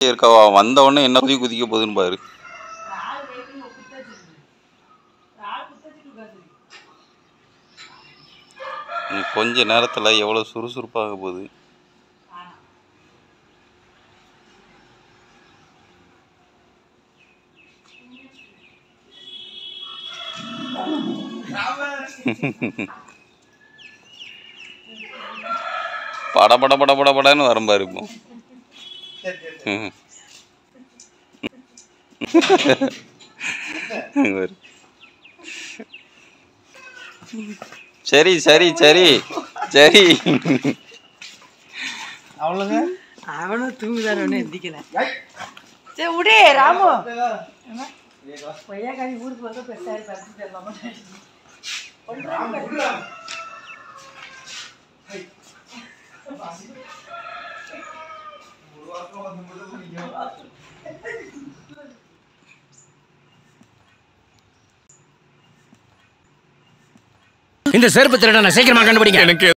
இருக்கவா வந்த உடனே என்ன குதி குதிக்க போகுதுன்னு பாரு இன்னும் கொஞ்ச நேரத்தில் எவ்வளோ சுறுசுறுப்பாக போகுது பட பட பட பட படன்னு வரும் பாரு இப்போ ம். இங்க பாரு. சரி சரி சரி சரி அவ்வளோங்க அவனும் தூங்குதான ஒன்றும் எந்திக்கல சரி விடு ராமு கொய்யாக்காரி ஊருக்கு வந்து பெருசாக பறிச்சுட்டு வரலாமா இந்த செருப்பு திருடனை சீக்கிரமா கண்டுபிடிங்க எனக்கு